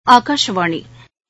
ஆகாஷவாணி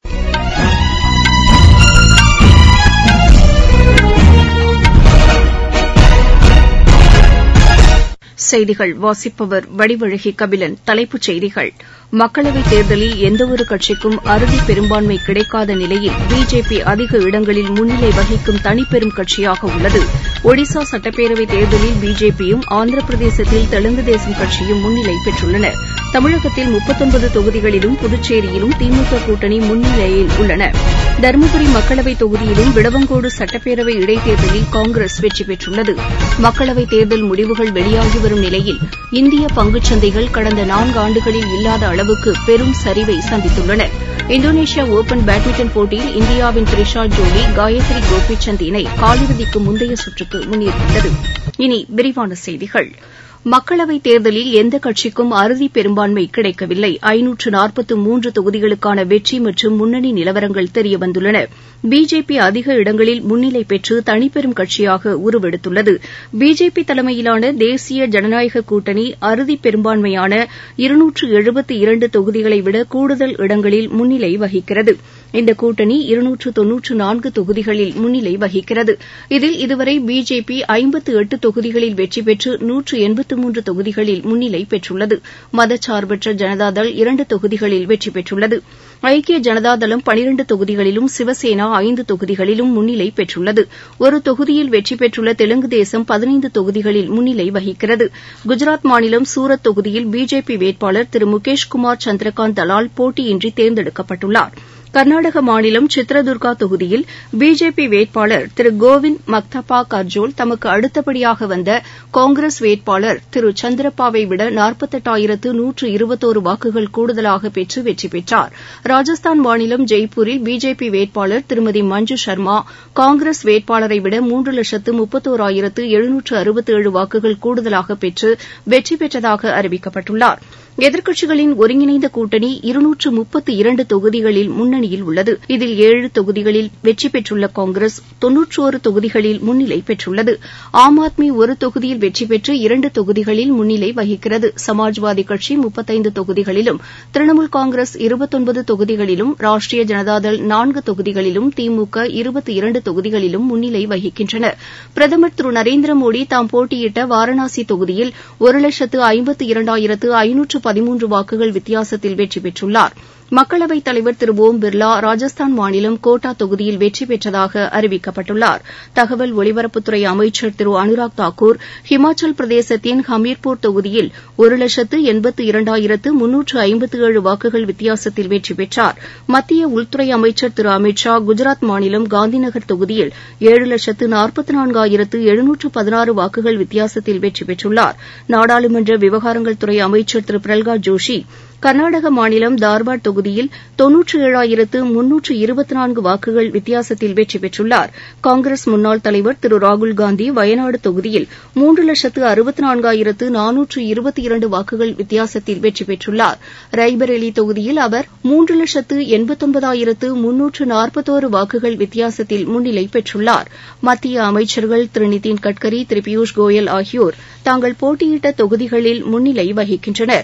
செய்திகள் வாசிப்பவர் வடிவழகி கபிலன் தலைப்புச் செய்திகள் மக்களவைத் தேர்தலில் எந்தவொரு கட்சிக்கும் அறுதி பெரும்பான்மை கிடைக்காத நிலையில் பிஜேபி அதிக இடங்களில் முன்னிலை வகிக்கும் தனிப்பெரும் கட்சியாக உள்ளது ஒடிசா சட்டப்பேரவைத் தேர்தலில் பிஜேபியும் ஆந்திர பிரதேசத்தில் தெலுங்கு தேசம் கட்சியும் முன்னிலை பெற்றுள்ளன தமிழகத்தில் முப்பத்தொன்பது தொகுதிகளிலும் புதுச்சேரியிலும் திமுக கூட்டணி முன்னிலையில் உள்ளன தருமபுரி மக்களவைத் தொகுதியிலும் விளவங்கோடு சட்டப்பேரவை இடைத்தேர்தலில் காங்கிரஸ் வெற்றி பெற்றுள்ளது மக்களவைத் தேர்தல் முடிவுகள் வெளியாகி வரும் நிலையில் இந்திய பங்குச் சந்தைகள் கடந்த நான்காண்டுகளில் இல்லாத அளவுக்கு பெரும் சரிவை சந்தித்துள்ளன இந்தோனேஷியா ஒபன் பேட்மிண்டன் போட்டியில் இந்தியாவின் த்ரிஷா ஜோலி காயத்ரி கோபிசந்த் இணை காலிறுதிக்கு முந்தைய சுற்றுக்கு முன்னேறியுள்ளது இனி விரிவான செய்திகள் மக்களவைத் தேர்தலில் எந்த கட்சிக்கும் அறுதி பெரும்பான்மை கிடைக்கவில்லை ஐநூற்று நாற்பத்து மூன்று தொகுதிகளுக்கான வெற்றி மற்றும் முன்னணி நிலவரங்கள் தெரியவந்துள்ளன பிஜேபி அதிக இடங்களில் முன்னிலை பெற்று தனிப்பெரும் கட்சியாக உருவெடுத்துள்ளது பிஜேபி தலைமையிலான தேசிய ஜனநாயக கூட்டணி அறுதி பெரும்பான்மையான இருநூற்று எழுபத்து இரண்டு தொகுதிகளை விட கூடுதல் இடங்களில் முன்னிலை வகிக்கிறது இந்த கூட்டணி இருநூற்று தொன்னூற்று நான்கு தொகுதிகளில் முன்னிலை வகிக்கிறது இதில் இதுவரை பிஜேபி ஐம்பத்து எட்டு தொகுதிகளில் வெற்றி பெற்று நூற்று எண்பத்து மூன்று தொகுதிகளில் முன்னிலை பெற்றுள்ளது மதச்சார்பற்ற ஜனதாதள் இரண்டு தொகுதிகளில் வெற்றி பெற்றுள்ளது ஐக்கிய ஜனதாதளம் பனிரண்டு தொகுதிகளிலும் சிவசேனா ஐந்து தொகுதிகளிலும் முன்னிலை பெற்றுள்ளது ஒரு தொகுதியில் வெற்றி பெற்றுள்ள தெலுங்கு தேசம் பதினைந்து தொகுதிகளில் முன்னிலை வகிக்கிறது குஜராத் மாநிலம் சூரத் தொகுதியில் பிஜேபி வேட்பாளர் திரு முகேஷ்குமார் சந்திரகாந்த் தலால் போட்டியின்றி தேர்ந்தெடுக்கப்பட்டுள்ளார் கர்நாடக மாநிலம் சித்ரதுர்கா தொகுதியில் பிஜேபி வேட்பாளர் திரு கோவிந்த் மக்தபா கர்ஜோல் தமக்கு அடுத்தபடியாக வந்த காங்கிரஸ் வேட்பாளர் திரு சந்திரப்பாவை விட நாற்பத்தெட்டாயிரத்து நூற்று இருபத்தோரு வாக்குகள் கூடுதலாக பெற்று வெற்றி பெற்றார் ராஜஸ்தான் மாநிலம் ஜெய்ப்பூரில் பிஜேபி வேட்பாளர் திருமதி மஞ்சு சர்மா காங்கிரஸ் வேட்பாளரை விட மூன்று லட்சத்து முப்பத்தோராயிரத்து எழுநூற்று அறுபத்தேழு வாக்குகள் கூடுதலாக பெற்று வெற்றி பெற்றதாக அறிவிக்கப்பட்டுள்ளார் எதிர்க்கட்சிகளின் ஒருங்கிணைந்த கூட்டணி இருநூற்று முப்பத்து இரண்டு தொகுதிகளில் முன்னணியில் உள்ளது இதில் ஏழு தொகுதிகளில் வெற்றி பெற்றுள்ள காங்கிரஸ் தொன்னூற்றோரு தொகுதிகளில் முன்னிலை பெற்றுள்ளது ஆம் ஆத்மி ஒரு தொகுதியில் வெற்றி பெற்று இரண்டு தொகுதிகளில் முன்னிலை வகிக்கிறது சமாஜ்வாதி கட்சி முப்பத்தைந்து தொகுதிகளிலும் திரிணாமுல் காங்கிரஸ் இருபத்தொன்பது தொகுதிகளிலும் ராஷ்டிரிய ஜனதாதள் நான்கு தொகுதிகளிலும் திமுக இருபத்தி இரண்டு தொகுதிகளிலும் முன்னிலை வகிக்கின்றன பிரதமர் திரு நரேந்திர மோடி தாம் போட்டியிட்ட வாரணாசி தொகுதியில் ஒரு லட்சத்து ஐம்பத்து இரண்டாயிரத்து ஐநூற்று பதிமூன்று வாக்குகள் வித்தியாசத்தில் வெற்றி பெற்றுள்ளார் மக்களவைத் தலைவர் திரு ஓம் பிர்லா ராஜஸ்தான் மாநிலம் கோட்டா தொகுதியில் வெற்றி பெற்றதாக அறிவிக்கப்பட்டுள்ளார் தகவல் ஒலிபரப்புத்துறை அமைச்சர் திரு அனுராக் தாக்கூர் ஹிமாச்சல் பிரதேசத்தின் ஹமீர்பூர் தொகுதியில் ஒரு லட்சத்து எண்பத்து இரண்டாயிரத்து முன்னூற்று ஐம்பத்து ஏழு வாக்குகள் வித்தியாசத்தில் வெற்றி பெற்றார் மத்திய உள்துறை அமைச்சர் திரு அமித் ஷா குஜராத் மாநிலம் காந்திநகர் தொகுதியில் ஏழு லட்சத்து நாற்பத்து நான்காயிரத்து எழுநூற்று பதினாறு வாக்குகள் வித்தியாசத்தில் வெற்றி பெற்றுள்ளார் நாடாளுமன்ற விவகாரங்கள் துறை அமைச்சர் திரு பிரல்காத் ஜோஷி கர்நாடக மாநிலம் தார்வாட் தொகுதியில் தொன்னூற்று ஏழாயிரத்து முன்னூற்று இருபத்தி நான்கு வாக்குகள் வித்தியாசத்தில் வெற்றி பெற்றுள்ளார் காங்கிரஸ் முன்னாள் தலைவர் திரு ராகுல்காந்தி வயநாடு தொகுதியில் மூன்று லட்சத்து அறுபத்து நான்காயிரத்து நானூற்று இருபத்தி இரண்டு வாக்குகள் வித்தியாசத்தில் வெற்றி பெற்றுள்ளார் ரைபரேலி தொகுதியில் அவர் மூன்று லட்சத்து எண்பத்தொன்பதாயிரத்து முன்னூற்று நாற்பத்தோரு வாக்குகள் வித்தியாசத்தில் முன்னிலை பெற்றுள்ளார் மத்திய அமைச்சர்கள் திரு நிதின் கட்கரி திரு பியூஷ் கோயல் ஆகியோர் தாங்கள் போட்டியிட்ட தொகுதிகளில் முன்னிலை வகிக்கின்றனா்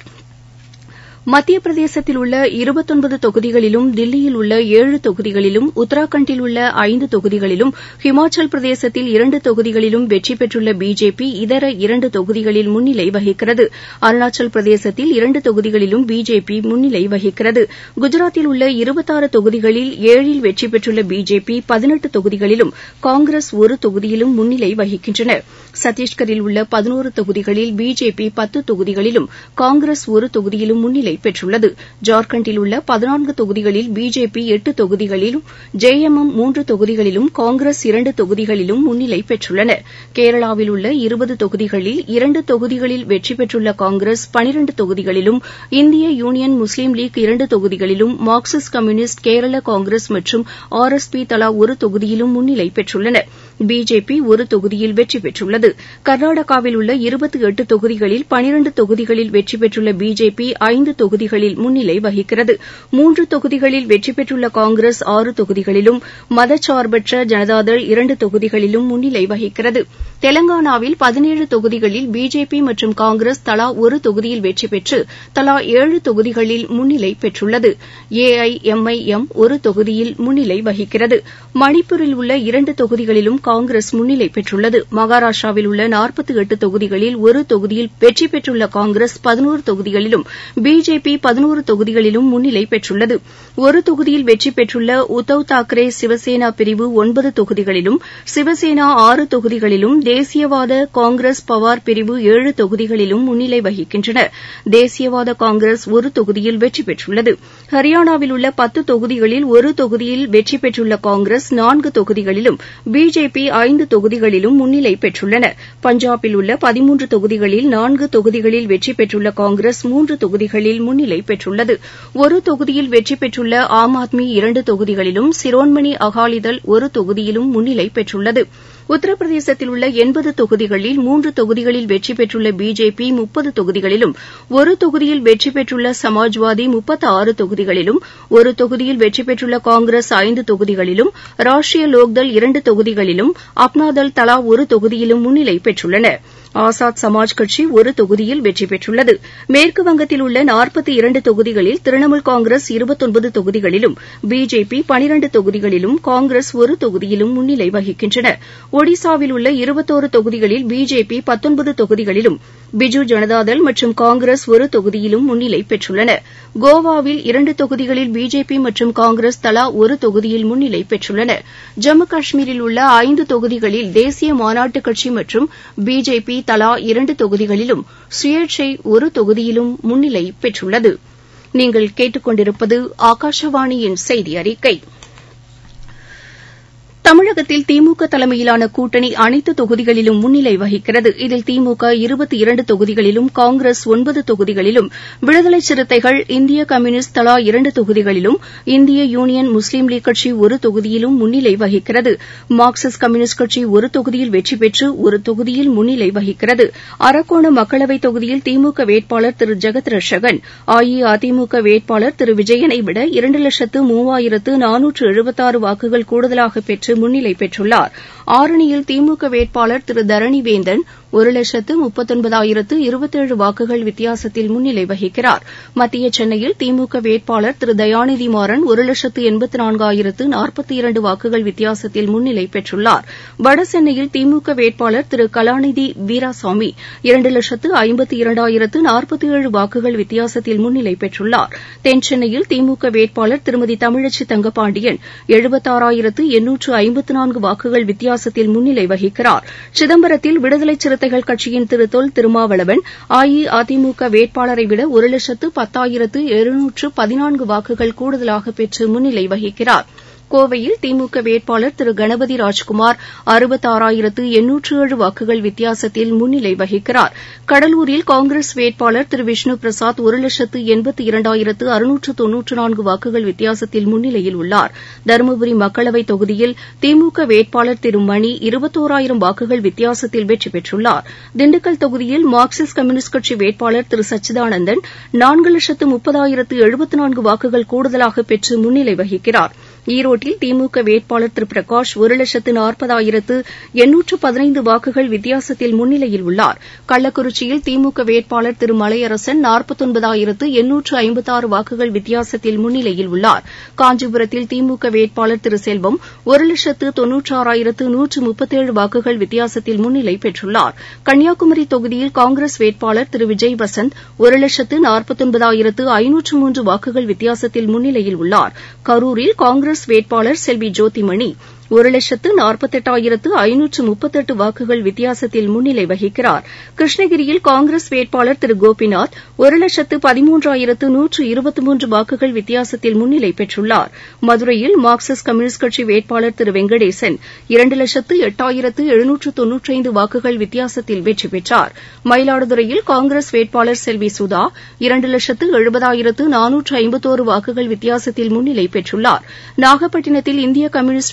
மத்திய பிரதேசத்தில் உள்ள இருபத்தொன்பது தொகுதிகளிலும் தில்லியில் உள்ள ஏழு தொகுதிகளிலும் உத்தராகண்டில் உள்ள ஐந்து தொகுதிகளிலும் ஹிமாச்சல் பிரதேசத்தில் இரண்டு தொகுதிகளிலும் வெற்றி பெற்றுள்ள பிஜேபி இதர இரண்டு தொகுதிகளில் முன்னிலை வகிக்கிறது அருணாச்சல் பிரதேசத்தில் இரண்டு தொகுதிகளிலும் பிஜேபி முன்னிலை வகிக்கிறது குஜராத்தில் உள்ள இருபத்தாறு தொகுதிகளில் ஏழில் வெற்றி பெற்றுள்ள பிஜேபி பதினெட்டு தொகுதிகளிலும் காங்கிரஸ் ஒரு தொகுதியிலும் முன்னிலை வகிக்கின்றன சத்தீஸ்கரில் உள்ள பதினோரு தொகுதிகளில் பிஜேபி பத்து தொகுதிகளிலும் காங்கிரஸ் ஒரு தொகுதியிலும் முன்னிலை பெற்றுள்ளது ஜார்க்கண்டில் உள்ள பதினான்கு தொகுதிகளில் பிஜேபி எட்டு தொகுதிகளிலும் ஜேஎம்எம் மூன்று தொகுதிகளிலும் காங்கிரஸ் இரண்டு தொகுதிகளிலும் முன்னிலை பெற்றுள்ளன கேரளாவில் உள்ள இருபது தொகுதிகளில் இரண்டு தொகுதிகளில் வெற்றி பெற்றுள்ள காங்கிரஸ் பனிரண்டு தொகுதிகளிலும் இந்திய யூனியன் முஸ்லீம் லீக் இரண்டு தொகுதிகளிலும் மார்க்சிஸ்ட் கம்யூனிஸ்ட் கேரள காங்கிரஸ் மற்றும் ஆர் எஸ் பி தலா ஒரு தொகுதியிலும் முன்னிலை பெற்றுள்ளன பிஜேபி ஒரு தொகுதியில் வெற்றி பெற்றுள்ளது கர்நாடகாவில் உள்ள இருபத்தி எட்டு தொகுதிகளில் பனிரண்டு தொகுதிகளில் வெற்றி பெற்றுள்ள பிஜேபி ஐந்து தொகுதிகளில் முன்னிலை வகிக்கிறது மூன்று தொகுதிகளில் வெற்றி பெற்றுள்ள காங்கிரஸ் ஆறு தொகுதிகளிலும் மதச்சார்பற்ற ஜனதாதள் இரண்டு தொகுதிகளிலும் முன்னிலை வகிக்கிறது தெலங்கானாவில் பதினேழு தொகுதிகளில் பிஜேபி மற்றும் காங்கிரஸ் தலா ஒரு தொகுதியில் வெற்றி பெற்று தலா ஏழு தொகுதிகளில் முன்னிலை பெற்றுள்ளது ஏஐஎம்ஐஎம் ஒரு தொகுதியில் முன்னிலை வகிக்கிறது மணிப்பூரில் உள்ள இரண்டு தொகுதிகளிலும் காங்கிரஸ் முன்னிலை பெற்றுள்ளது மகாராஷ்டிராவில் உள்ள நாற்பத்தி எட்டு தொகுதிகளில் ஒரு தொகுதியில் வெற்றி பெற்றுள்ள காங்கிரஸ் பதினோரு தொகுதிகளிலும் பிஜேபி பதினோரு தொகுதிகளிலும் முன்னிலை பெற்றுள்ளது ஒரு தொகுதியில் வெற்றி பெற்றுள்ள உத்தவ் தாக்கரே சிவசேனா பிரிவு ஒன்பது தொகுதிகளிலும் சிவசேனா ஆறு தொகுதிகளிலும் தேசியவாத காங்கிரஸ் பவார் பிரிவு ஏழு தொகுதிகளிலும் முன்னிலை வகிக்கின்றன தேசியவாத காங்கிரஸ் ஒரு தொகுதியில் வெற்றி பெற்றுள்ளது ஹரியானாவில் உள்ள பத்து தொகுதிகளில் ஒரு தொகுதியில் வெற்றி பெற்றுள்ள காங்கிரஸ் நான்கு தொகுதிகளிலும் பிஜேபி ஐந்து தொகுதிகளிலும் முன்னிலை பெற்றுள்ளன பஞ்சாபில் உள்ள பதிமூன்று தொகுதிகளில் நான்கு தொகுதிகளில் வெற்றி பெற்றுள்ள காங்கிரஸ் மூன்று தொகுதிகளில் முன்னிலை பெற்றுள்ளது ஒரு தொகுதியில் வெற்றி பெற்றுள்ள ஆம் ஆத்மி இரண்டு தொகுதிகளிலும் சிரோன்மணி அகாலிதள் ஒரு தொகுதியிலும் முன்னிலை பெற்றுள்ளது உத்தரப்பிரதேசத்தில் உள்ள எண்பது தொகுதிகளில் மூன்று தொகுதிகளில் வெற்றி பெற்றுள்ள பிஜேபி முப்பது தொகுதிகளிலும் ஒரு தொகுதியில் வெற்றி பெற்றுள்ள சமாஜ்வாதி முப்பத்தாறு தொகுதிகளிலும் ஒரு தொகுதியில் வெற்றி பெற்றுள்ள காங்கிரஸ் ஐந்து தொகுதிகளிலும் ராஷ்டிரிய லோக்தள் இரண்டு தொகுதிகளிலும் அப்னாதள் தலா ஒரு தொகுதியிலும் முன்னிலை பெற்றுள்ளன ஆசாத் சமாஜ் கட்சி ஒரு தொகுதியில் வெற்றி பெற்றுள்ளது மேற்குவங்கத்தில் உள்ள நாற்பத்தி இரண்டு தொகுதிகளில் திரிணாமுல் காங்கிரஸ் இருபத்தொன்பது தொகுதிகளிலும் பிஜேபி பனிரண்டு தொகுதிகளிலும் காங்கிரஸ் ஒரு தொகுதியிலும் முன்னிலை வகிக்கின்றன ஒடிசாவில் உள்ள இருபத்தோரு தொகுதிகளில் பிஜேபி பத்தொன்பது தொகுதிகளிலும் பிஜு ஜனதாதள் மற்றும் காங்கிரஸ் ஒரு தொகுதியிலும் முன்னிலை பெற்றுள்ளன கோவாவில் இரண்டு தொகுதிகளில் பிஜேபி மற்றும் காங்கிரஸ் தலா ஒரு தொகுதியில் முன்னிலை பெற்றுள்ளன ஜம்மு காஷ்மீரில் உள்ள ஐந்து தொகுதிகளில் தேசிய மாநாட்டுக் கட்சி மற்றும் பிஜேபி தலா இரண்டு தொகுதிகளிலும் சுயேட்சை ஒரு தொகுதியிலும் முன்னிலை பெற்றுள்ளது நீங்கள் கேட்டுக்கொண்டிருப்பது ஆகாஷவாணியின் செய்தி அறிக்கை தமிழகத்தில் திமுக தலைமையிலான கூட்டணி அனைத்து தொகுதிகளிலும் முன்னிலை வகிக்கிறது இதில் திமுக இருபத்தி இரண்டு தொகுதிகளிலும் காங்கிரஸ் ஒன்பது தொகுதிகளிலும் விடுதலை சிறுத்தைகள் இந்திய கம்யூனிஸ்ட் தலா இரண்டு தொகுதிகளிலும் இந்திய யூனியன் முஸ்லீம் லீக் கட்சி ஒரு தொகுதியிலும் முன்னிலை வகிக்கிறது மார்க்சிஸ்ட் கம்யூனிஸ்ட் கட்சி ஒரு தொகுதியில் வெற்றி பெற்று ஒரு தொகுதியில் முன்னிலை வகிக்கிறது அரக்கோணம் மக்களவைத் தொகுதியில் திமுக வேட்பாளர் திரு ஜெகத் ரட்சகன் அஇஅதிமுக வேட்பாளர் திரு விஜயனை விட இரண்டு லட்சத்து மூவாயிரத்து நானூற்று எழுபத்தாறு வாக்குகள் கூடுதலாக பெற்று முன்னிலை பெற்றுள்ளார் ஆரணியில் திமுக வேட்பாளர் திரு தரணிவேந்தன் ஒரு லட்சத்து முப்பத்தொன்பதாயிரத்து இருபத்தேழு வாக்குகள் வித்தியாசத்தில் முன்னிலை வகிக்கிறார் மத்திய சென்னையில் திமுக வேட்பாளர் திரு தயாநிதி மாறன் ஒரு லட்சத்து எண்பத்து நான்காயிரத்து நாற்பத்தி இரண்டு வாக்குகள் வித்தியாசத்தில் முன்னிலை பெற்றுள்ளார் வடசென்னையில் திமுக வேட்பாளர் திரு கலாநிதி வீராசாமி இரண்டு லட்சத்து ஐம்பத்தி இரண்டாயிரத்து நாற்பத்தி ஏழு வாக்குகள் வித்தியாசத்தில் முன்னிலை பெற்றுள்ளார் தென்சென்னையில் திமுக வேட்பாளர் திருமதி தமிழச்சி தங்கப்பாண்டியன் எழுபத்தாறாயிரத்து எண்ணூற்று ஐம்பத்து நான்கு வாக்குகள் வித்தியாசத்தில் முன்னிலை வகிக்கிறார் சிதம்பரத்தில் விடுதலை சிறுத்தைகள் கட்சியின் திரு தொல் திருமாவளவன் அஇஅதிமுக வேட்பாளரை விட ஒரு லட்சத்து பத்தாயிரத்து எழுநூற்று பதினான்கு வாக்குகள் கூடுதலாக பெற்று முன்னிலை வகிக்கிறார் கோவையில் திமுக வேட்பாளர் திரு கணபதி ராஜ்குமார் அறுபத்தாறாயிரத்து எண்ணூற்று ஏழு வாக்குகள் வித்தியாசத்தில் முன்னிலை வகிக்கிறார் கடலூரில் காங்கிரஸ் வேட்பாளர் திரு விஷ்ணு பிரசாத் ஒரு லட்சத்து எண்பத்தி இரண்டாயிரத்து அறுநூற்று தொன்னூற்று நான்கு வாக்குகள் வித்தியாசத்தில் முன்னிலையில் உள்ளார் தருமபுரி மக்களவைத் தொகுதியில் திமுக வேட்பாளர் திரு மணி இருபத்தோராயிரம் வாக்குகள் வித்தியாசத்தில் வெற்றி பெற்றுள்ளார் திண்டுக்கல் தொகுதியில் மார்க்சிஸ்ட் கம்யூனிஸ்ட் கட்சி வேட்பாளர் திரு சச்சிதானந்தன் நான்கு லட்சத்து முப்பதாயிரத்து எழுபத்து நான்கு வாக்குகள் கூடுதலாக பெற்று முன்னிலை வகிக்கிறார் ஈரோட்டில் திமுக வேட்பாளர் திரு பிரகாஷ் ஒரு லட்சத்து நாற்பதாயிரத்து எண்ணூற்று பதினைந்து வாக்குகள் வித்தியாசத்தில் முன்னிலையில் உள்ளார் கள்ளக்குறிச்சியில் திமுக வேட்பாளர் திரு மலையரசன் நாற்பத்தொன்பதாயிரத்து எண்ணூற்று ஐம்பத்தாறு வாக்குகள் வித்தியாசத்தில் முன்னிலையில் உள்ளார் காஞ்சிபுரத்தில் திமுக வேட்பாளர் திரு செல்வம் ஒரு லட்சத்து தொன்னூற்றாறாயிரத்து நூற்று முப்பத்தேழு வாக்குகள் வித்தியாசத்தில் முன்னிலை பெற்றுள்ளார் கன்னியாகுமரி தொகுதியில் காங்கிரஸ் வேட்பாளர் திரு விஜய் வசந்த் ஒரு லட்சத்து நாற்பத்தொன்பதாயிரத்து ஐநூற்று மூன்று வாக்குகள் வித்தியாசத்தில் முன்னிலையில் உள்ளார் கரூரில் காங்கிரஸ் வேட்பாளர் செல்வி ஜோதிமணி ஒரு லட்சத்து நாற்பத்தெட்டாயிரத்து ஐநூற்று முப்பத்தெட்டு வாக்குகள் வித்தியாசத்தில் முன்னிலை வகிக்கிறார் கிருஷ்ணகிரியில் காங்கிரஸ் வேட்பாளர் திரு கோபிநாத் ஒரு லட்சத்து பதிமூன்றாயிரத்து நூற்று இருபத்தி மூன்று வாக்குகள் வித்தியாசத்தில் முன்னிலை பெற்றுள்ளார் மதுரையில் மார்க்சிஸ்ட் கம்யூனிஸ்ட் கட்சி வேட்பாளர் திரு வெங்கடேசன் இரண்டு லட்சத்து எட்டாயிரத்து எழுநூற்று தொன்னூற்றைந்து வாக்குகள் வித்தியாசத்தில் வெற்றி பெற்றார் மயிலாடுதுறையில் காங்கிரஸ் வேட்பாளர் செல்வி சுதா இரண்டு லட்சத்து எழுபதாயிரத்து நானூற்று ஐம்பத்தோரு வாக்குகள் வித்தியாசத்தில் முன்னிலை பெற்றுள்ளார் நாகப்பட்டினத்தில் இந்திய கம்யூனிஸ்ட் வேட்பாளர்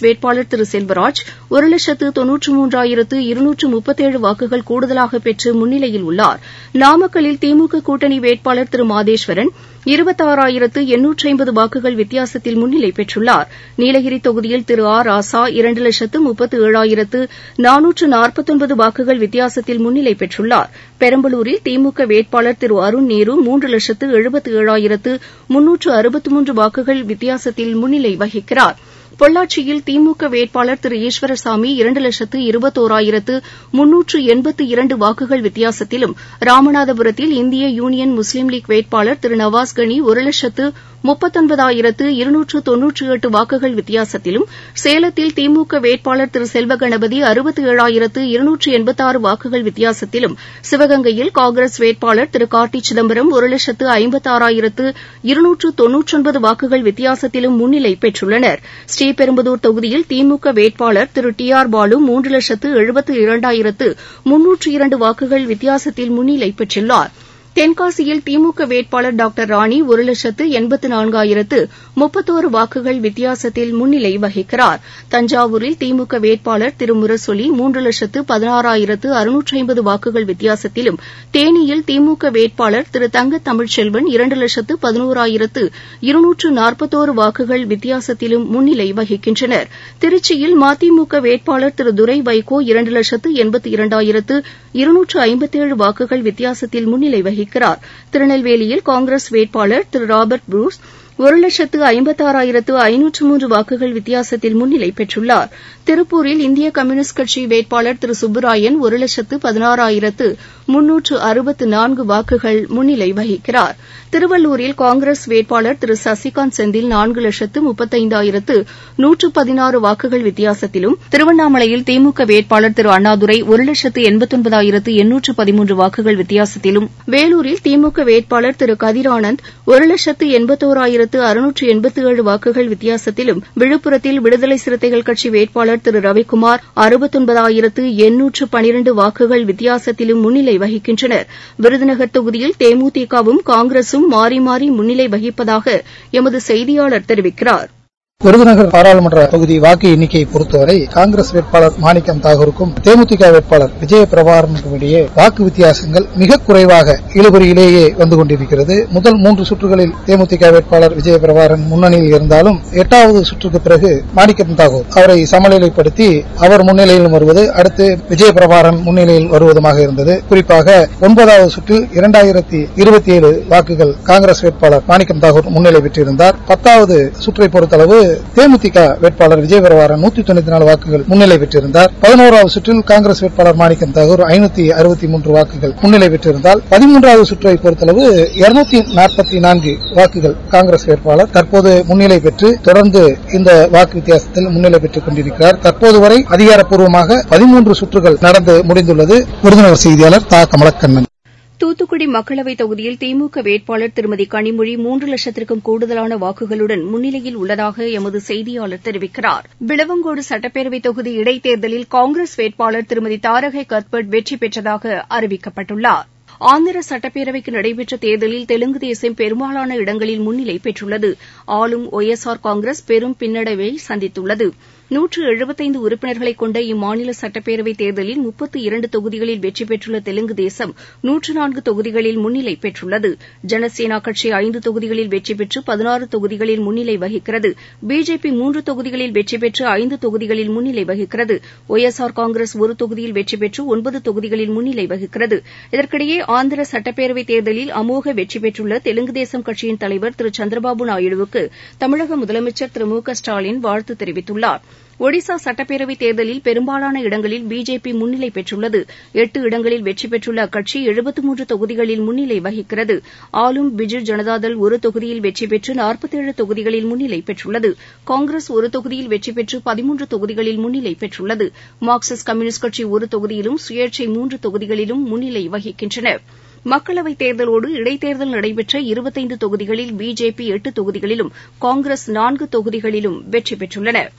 வேட்பாளர் திரு செல்வராஜ் ஒரு லட்சத்து தொன்னூற்று மூன்றாயிரத்து இருநூற்று முப்பத்தேழு வாக்குகள் கூடுதலாக பெற்று முன்னிலையில் உள்ளார் நாமக்கல்லில் திமுக கூட்டணி வேட்பாளர் திரு மாதேஸ்வரன் இருபத்தாறாயிரத்து எண்ணூற்று ஐம்பது வாக்குகள் வித்தியாசத்தில் முன்னிலை பெற்றுள்ளார் நீலகிரி தொகுதியில் திரு ஆ ராசா இரண்டு லட்சத்து முப்பத்து ஏழாயிரத்து நானூற்று நாற்பத்தொன்பது வாக்குகள் வித்தியாசத்தில் முன்னிலை பெற்றுள்ளார் பெரம்பலூரில் திமுக வேட்பாளர் திரு அருண் நேரு மூன்று லட்சத்து எழுபத்து ஏழாயிரத்து முன்னூற்று அறுபத்து மூன்று வாக்குகள் வித்தியாசத்தில் முன்னிலை வகிக்கிறார் பொள்ளாச்சியில் திமுக வேட்பாளர் திரு ஈஸ்வரசாமி இரண்டு லட்சத்து இருபத்தோராயிரத்து முன்னூற்று எண்பத்து இரண்டு வாக்குகள் வித்தியாசத்திலும் ராமநாதபுரத்தில் இந்திய யூனியன் முஸ்லீம் லீக் வேட்பாளர் திரு நவாஸ் கனி ஒரு லட்சத்து முப்பத்தொன்பதாயிரத்து இருநூற்று தொன்னூற்று எட்டு வாக்குகள் வித்தியாசத்திலும் சேலத்தில் திமுக வேட்பாளர் திரு செல்வ கணபதி அறுபத்து ஏழாயிரத்து இருநூற்று எண்பத்தாறு வாக்குகள் வித்தியாசத்திலும் சிவகங்கையில் காங்கிரஸ் வேட்பாளர் திரு கார்த்தி சிதம்பரம் ஒரு லட்சத்து ஐம்பத்தாறாயிரத்து இருநூற்று தொன்னூற்றொன்பது வாக்குகள் வித்தியாசத்திலும் முன்னிலை பெற்றுள்ளனர் ஸ்ரீபெரும்புதூர் தொகுதியில் திமுக வேட்பாளர் திரு டி ஆர் பாலு மூன்று லட்சத்து எழுபத்து இரண்டாயிரத்து முன்னூற்று இரண்டு வாக்குகள் வித்தியாசத்தில் முன்னிலை பெற்றுள்ளார் தென்காசியில் திமுக வேட்பாளர் டாக்டர் ராணி ஒரு லட்சத்து எண்பத்து நான்காயிரத்து முப்பத்தோரு வாக்குகள் வித்தியாசத்தில் முன்னிலை வகிக்கிறார் தஞ்சாவூரில் திமுக வேட்பாளர் திரு முரசொலி மூன்று லட்சத்து பதினாறாயிரத்து அறுநூற்று ஐம்பது வாக்குகள் வித்தியாசத்திலும் தேனியில் திமுக வேட்பாளர் திரு தங்க தமிழ்ச்செல்வன் இரண்டு லட்சத்து பதினோராயிரத்து இருநூற்று நாற்பத்தோரு வாக்குகள் வித்தியாசத்திலும் முன்னிலை வகிக்கின்றனர் திருச்சியில் மதிமுக வேட்பாளர் திரு துரை வைகோ இரண்டு லட்சத்து எண்பத்து இரண்டாயிரத்து இருநூற்று ஐம்பத்தேழு வாக்குகள் வித்தியாசத்தில் முன்னிலை வகிக்கிறார் திருநெல்வேலியில் காங்கிரஸ் வேட்பாளர் திரு ராபர்ட் புரூஸ் ஒரு லட்சத்து ஐம்பத்தாறாயிரத்து ஐநூற்று மூன்று வாக்குகள் வித்தியாசத்தில் முன்னிலை பெற்றுள்ளார் திருப்பூரில் இந்திய கம்யூனிஸ்ட் கட்சி வேட்பாளர் திரு சுப்புராயன் ஒரு லட்சத்து பதினாறாயிரத்து முன்னூற்று அறுபத்து நான்கு வாக்குகள் முன்னிலை வகிக்கிறார் திருவள்ளூரில் காங்கிரஸ் வேட்பாளர் திரு சசிகாந்த் செந்தில் நான்கு லட்சத்து முப்பத்தைந்தாயிரத்து நூற்று பதினாறு வாக்குகள் வித்தியாசத்திலும் திருவண்ணாமலையில் திமுக வேட்பாளர் திரு அண்ணாதுரை ஒரு லட்சத்து எண்பத்தொன்பதாயிரத்து எண்ணூற்று பதிமூன்று வாக்குகள் வித்தியாசத்திலும் வேலூரில் திமுக வேட்பாளர் திரு கதிர் ஆனந்த் ஒரு லட்சத்து எண்பத்தோராயிரத்து அறுநூற்று எண்பத்து ஏழு வாக்குகள் வித்தியாசத்திலும் விழுப்புரத்தில் விடுதலை சிறுத்தைகள் கட்சி வேட்பாளர் திரு ரவிக்குமார் அறுபத்தொன்பதாயிரத்து எண்ணூற்று பனிரண்டு வாக்குகள் வித்தியாசத்திலும் முன்னிலை வகிக்கின்றனர் விருதுநகர் தொகுதியில் தேமுதிகவும் காங்கிரசும் மாறி மாறி முன்னிலை வகிப்பதாக எமது செய்தியாளர் தெரிவிக்கிறார் விருதுநகர் பாராளுமன்ற தொகுதி வாக்கு எண்ணிக்கையை பொறுத்தவரை காங்கிரஸ் வேட்பாளர் மாணிக்கம் தாகூருக்கும் தேமுதிக வேட்பாளர் விஜய பிரபாகரனுக்கும் இடையே வாக்கு வித்தியாசங்கள் மிக குறைவாக இழுபறியிலேயே வந்து கொண்டிருக்கிறது முதல் மூன்று சுற்றுகளில் தேமுதிக வேட்பாளர் விஜய பிரபாகரன் முன்னணியில் இருந்தாலும் எட்டாவது சுற்றுக்கு பிறகு மாணிக்கம் தாகூர் அவரை சமநிலைப்படுத்தி அவர் முன்னிலையில் வருவது அடுத்து விஜய பிரபாகரன் முன்னிலையில் வருவதுமாக இருந்தது குறிப்பாக ஒன்பதாவது சுற்றில் இரண்டாயிரத்தி இருபத்தி ஏழு வாக்குகள் காங்கிரஸ் வேட்பாளர் மாணிக்கம் தாகூர் முன்னிலை பெற்றிருந்தார் பத்தாவது சுற்றை பொறுத்தளவு தேமுதிக வேட்பாளர் விஜயபிரபாரன் நூத்தி தொண்ணூத்தி நாலு வாக்குகள் முன்னிலை பெற்றிருந்தார் பதினோராவது சுற்றில் காங்கிரஸ் வேட்பாளர் மாணிக்கம் தாகூர் ஐநூத்தி அறுபத்தி மூன்று வாக்குகள் முன்னிலை பெற்றிருந்தால் பதிமூன்றாவது சுற்றை பொறுத்தளவு இருநூத்தி நாற்பத்தி நான்கு வாக்குகள் காங்கிரஸ் வேட்பாளர் தற்போது முன்னிலை பெற்று தொடர்ந்து இந்த வாக்கு வித்தியாசத்தில் முன்னிலை பெற்றுக் கொண்டிருக்கிறார் தற்போது வரை அதிகாரப்பூர்வமாக பதிமூன்று சுற்றுகள் நடந்து முடிந்துள்ளது விருதுநகர் செய்தியாளர் தா கமலக்கண்ணன் தூத்துக்குடி மக்களவைத் தொகுதியில் திமுக வேட்பாளர் திருமதி கனிமொழி மூன்று லட்சத்திற்கும் கூடுதலான வாக்குகளுடன் முன்னிலையில் உள்ளதாக எமது செய்தியாளர் தெரிவிக்கிறார் விளவங்கோடு சட்டப்பேரவைத் தொகுதி இடைத்தேர்தலில் காங்கிரஸ் வேட்பாளர் திருமதி தாரகை கத்பட் வெற்றி பெற்றதாக அறிவிக்கப்பட்டுள்ளார் ஆந்திர சட்டப்பேரவைக்கு நடைபெற்ற தேர்தலில் தெலுங்கு தேசம் பெரும்பாலான இடங்களில் முன்னிலை பெற்றுள்ளது ஆளும் ஒய் எஸ் ஆர் காங்கிரஸ் பெரும் பின்னடைவை சந்தித்துள்ளது நூற்று எழுபத்தைந்து உறுப்பினர்களை கொண்ட இம்மாநில சட்டப்பேரவைத் தேர்தலில் முப்பத்து இரண்டு தொகுதிகளில் வெற்றி பெற்றுள்ள தெலுங்கு தேசம் நூற்று நான்கு தொகுதிகளில் முன்னிலை பெற்றுள்ளது ஜனசேனா கட்சி ஐந்து தொகுதிகளில் வெற்றி பெற்று பதினாறு தொகுதிகளில் முன்னிலை வகிக்கிறது பிஜேபி மூன்று தொகுதிகளில் வெற்றி பெற்று ஐந்து தொகுதிகளில் முன்னிலை வகிக்கிறது ஒய் எஸ் ஆர் காங்கிரஸ் ஒரு தொகுதியில் வெற்றி பெற்று ஒன்பது தொகுதிகளில் முன்னிலை வகிக்கிறது இதற்கிடையே ஆந்திர சட்டப்பேரவைத் தேர்தலில் அமோக வெற்றி பெற்றுள்ள தெலுங்கு தேசம் கட்சியின் தலைவர் திரு சந்திரபாபு நாயுடுவுக்கு தமிழக முதலமைச்சர் திரு மு க ஸ்டாலின் வாழ்த்து தெரிவித்துள்ளார் ஒடிசா சட்டப்பேரவைத் தேர்தலில் பெரும்பாலான இடங்களில் பிஜேபி முன்னிலை பெற்றுள்ளது எட்டு இடங்களில் வெற்றி பெற்றுள்ள அக்கட்சி எழுபத்து மூன்று தொகுதிகளில் முன்னிலை வகிக்கிறது ஆளும் பிஜு ஜனதாதள் ஒரு தொகுதியில் வெற்றி பெற்று நாற்பத்தேழு தொகுதிகளில் முன்னிலை பெற்றுள்ளது காங்கிரஸ் ஒரு தொகுதியில் வெற்றி பெற்று பதிமூன்று தொகுதிகளில் முன்னிலை பெற்றுள்ளது மார்க்சிஸ்ட் கம்யூனிஸ்ட் கட்சி ஒரு தொகுதியிலும் சுயேட்சை மூன்று தொகுதிகளிலும் முன்னிலை வகிக்கின்றன மக்களவைத் தேர்தலோடு இடைத்தேர்தல் நடைபெற்ற இருபத்தைந்து தொகுதிகளில் பிஜேபி எட்டு தொகுதிகளிலும் காங்கிரஸ் நான்கு தொகுதிகளிலும் வெற்றி பெற்றுள்ளன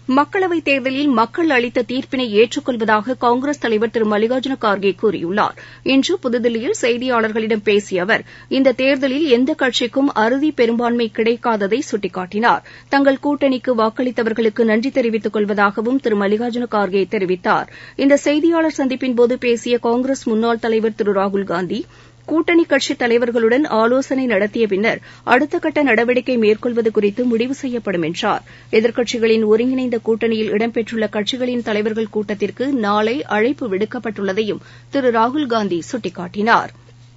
மக்களவைத் தேர்தலில் மக்கள் அளித்த தீர்ப்பினை ஏற்றுக்கொள்வதாக காங்கிரஸ் தலைவர் திரு மல்லிகார்ஜுன கார்கே கூறியுள்ளார் இன்று புதுதில்லியில் செய்தியாளர்களிடம் பேசிய அவர் இந்த தேர்தலில் எந்த கட்சிக்கும் அறுதி பெரும்பான்மை கிடைக்காததை சுட்டிக்காட்டினார் தங்கள் கூட்டணிக்கு வாக்களித்தவர்களுக்கு நன்றி தெரிவித்துக் கொள்வதாகவும் திரு மல்லிகார்ஜுன கார்கே தெரிவித்தார் இந்த செய்தியாளர் சந்திப்பின்போது பேசிய காங்கிரஸ் முன்னாள் தலைவர் திரு ராகுல்காந்தி கூட்டணி கட்சித் தலைவர்களுடன் ஆலோசனை நடத்திய பின்னர் அடுத்த கட்ட நடவடிக்கை மேற்கொள்வது குறித்து முடிவு செய்யப்படும் என்றார் எதிர்க்கட்சிகளின் ஒருங்கிணைந்த கூட்டணியில் இடம்பெற்றுள்ள கட்சிகளின் தலைவர்கள் கூட்டத்திற்கு நாளை அழைப்பு விடுக்கப்பட்டுள்ளதையும் திரு ராகுல்காந்தி சுட்டிக்காட்டினார்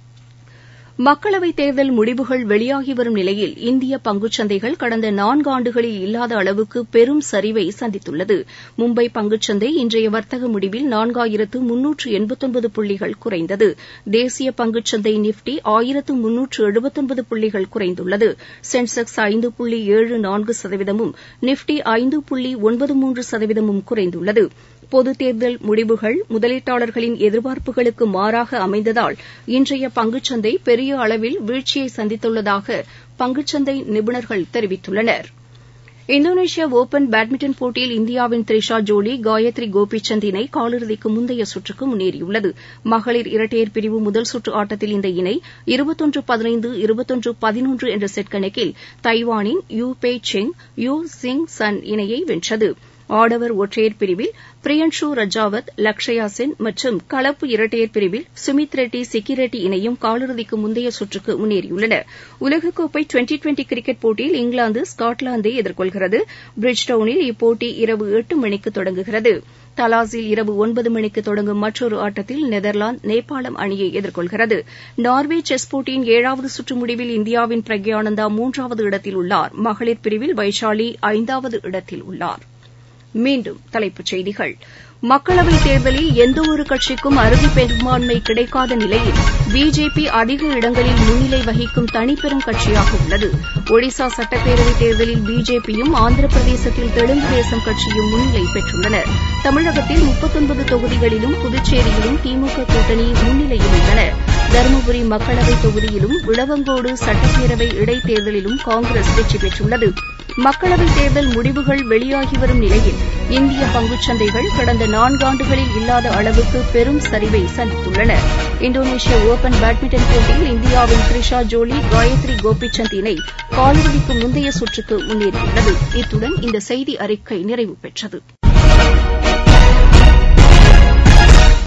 மக்களவைத் தேர்தல் முடிவுகள் வெளியாகி வரும் நிலையில் இந்திய பங்குச்சந்தைகள் கடந்த நான்காண்டுகளில் இல்லாத அளவுக்கு பெரும் சரிவை சந்தித்துள்ளது மும்பை பங்குச்சந்தை இன்றைய வர்த்தக முடிவில் நான்காயிரத்து முன்னூற்று எண்பத்தொன்பது புள்ளிகள் குறைந்தது தேசிய பங்குச்சந்தை நிப்டி ஆயிரத்து முன்னூற்று எழுபத்தொன்பது புள்ளிகள் குறைந்துள்ளது சென்செக்ஸ் ஐந்து புள்ளி ஏழு நான்கு சதவீதமும் நிப்டி ஐந்து புள்ளி ஒன்பது மூன்று சதவீதமும் குறைந்துள்ளது பொதுத் தேர்தல் முடிவுகள் முதலீட்டாளர்களின் எதிர்பார்ப்புகளுக்கு மாறாக அமைந்ததால் இன்றைய பங்குச்சந்தை பெரிய அளவில் வீழ்ச்சியை சந்தித்துள்ளதாக பங்குச்சந்தை நிபுணர்கள் தெரிவித்துள்ளனர் இந்தோனேஷியா ஒபன் பேட்மிண்டன் போட்டியில் இந்தியாவின் த்ரிஷா ஜோலி காயத்ரி கோபிசந்த் இணை காலிறுதிக்கு முந்தைய சுற்றுக்கு முன்னேறியுள்ளது மகளிர் இரட்டையர் பிரிவு முதல் சுற்று ஆட்டத்தில் இந்த இணை இருபத்தொன்று பதினைந்து இருபத்தொன்று பதினொன்று என்ற செட் கணக்கில் தைவானின் யூ பே செங் யூ சிங் சன் இணையை வென்றது ஆடவர் ஒற்றையர் பிரிவில் பிரியன்ஷு ரஜாவத் லக்ஷயா சென் மற்றும் கலப்பு இரட்டையர் பிரிவில் சுமித் ரெட்டி சிக்கி ரெட்டி இணையும் காலிறுதிக்கு முந்தைய சுற்றுக்கு முன்னேறியுள்ளன உலகக்கோப்பை டுவெண்டி டுவெண்டி கிரிக்கெட் போட்டியில் இங்கிலாந்து ஸ்காட்லாந்தை எதிர்கொள்கிறது பிரிட்ஜ்டவுனில் இப்போட்டி இரவு எட்டு மணிக்கு தொடங்குகிறது தலாஸில் இரவு ஒன்பது மணிக்கு தொடங்கும் மற்றொரு ஆட்டத்தில் நெதர்லாந்து நேபாளம் அணியை எதிர்கொள்கிறது நார்வே செஸ் போட்டியின் ஏழாவது சுற்று முடிவில் இந்தியாவின் பிரக்யானந்தா மூன்றாவது இடத்தில் உள்ளார் மகளிர் பிரிவில் வைஷாலி ஐந்தாவது இடத்தில் உள்ளார் மீண்டும் தலைப்புச் செய்திகள் மக்களவைத் தேர்தலில் எந்தவொரு கட்சிக்கும் அறுதி பெரும்பான்மை கிடைக்காத நிலையில் பிஜேபி அதிக இடங்களில் முன்னிலை வகிக்கும் தனிப்பெரும் கட்சியாக உள்ளது ஒடிசா சட்டப்பேரவைத் தேர்தலில் பிஜேபியும் ஆந்திர பிரதேசத்தில் தெலுங்கு தேசம் கட்சியும் முன்னிலை பெற்றுள்ளன தமிழகத்தில் முப்பத்தொன்பது தொகுதிகளிலும் புதுச்சேரியிலும் திமுக கூட்டணி முன்னிலையில் உள்ளன தருமபுரி மக்களவைத் தொகுதியிலும் விளவங்கோடு சட்டப்பேரவை இடைத்தேர்தலிலும் காங்கிரஸ் வெற்றி பெற்றுள்ளது மக்களவைத் தேர்தல் முடிவுகள் வெளியாகி வரும் நிலையில் இந்திய பங்குச்சந்தைகள் கடந்த நான்காண்டுகளில் இல்லாத அளவுக்கு பெரும் சரிவை சந்தித்துள்ளன இந்தோனேஷிய ஒபன் பேட்மிண்டன் போட்டியில் இந்தியாவின் த்ரிஷா ஜோலி காயத்ரி கோபிசந்த் இணை காலிறுதிக்கு முந்தைய சுற்றுக்கு முன்னேறியுள்ளது இத்துடன் இந்த செய்தி அறிக்கை நிறைவு பெற்றது